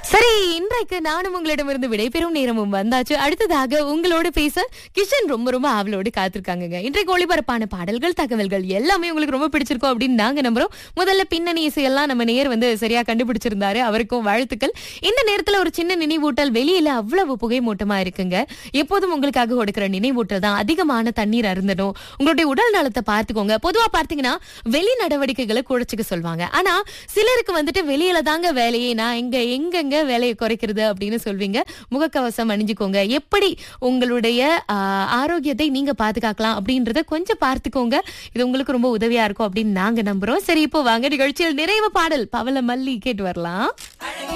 சரி இன்றைக்கு நானும் உங்களிடமிருந்து விடைபெறும் நேரமும் வந்தாச்சு அடுத்ததாக உங்களோட பேச கிஷன் ரொம்ப ரொம்ப ஆவலோடு காத்திருக்காங்க இன்றைக்கு ஒளிபரப்பான பாடல்கள் தகவல்கள் எல்லாமே உங்களுக்கு ரொம்ப பிடிச்சிருக்கும் அப்படின்னு நாங்க நம்புறோம் முதல்ல பின்னணி இசையெல்லாம் நம்ம நேர் வந்து சரியா கண்டுபிடிச்சிருந்தாரு அவருக்கும் வாழ்த்துக்கள் இந்த நேரத்துல ஒரு சின்ன நினைவூட்டல் வெளியில அவ்வளவு புகை மூட்டமா இருக்குங்க எப்போதும் உங்களுக்காக கொடுக்கிற நினைவூட்டல் தான் அதிகமான தண்ணீர் அருந்தணும் உங்களுடைய உடல் நலத்தை பார்த்துக்கோங்க பொதுவா பார்த்தீங்கன்னா வெளி நடவடிக்கைகளை குறைச்சிக்க சொல்லுவாங்க ஆனா சிலருக்கு வந்துட்டு வெளியில தாங்க வேலையே நான் எங்க எங்கெங்க வேலையை குறைக்கிறது அப்படின்னு சொல்வீங்க முகக்கவசம் அணிஞ்சுக்கோங்க எப்படி உங்களுடைய ஆஹ், ஆரோக்கியத்தை நீங்க பாதுகாக்கலாம் அப்படின்றத கொஞ்சம் பார்த்துக்கோங்க இது உங்களுக்கு ரொம்ப உதவியா இருக்கும் அப்படின்னு நாங்க நம்புறோம் சரி இப்போ வாங்க நிகழ்ச்சியில் நிறைவு பாடல் பவள மல்லி கேட்டு வரலாம்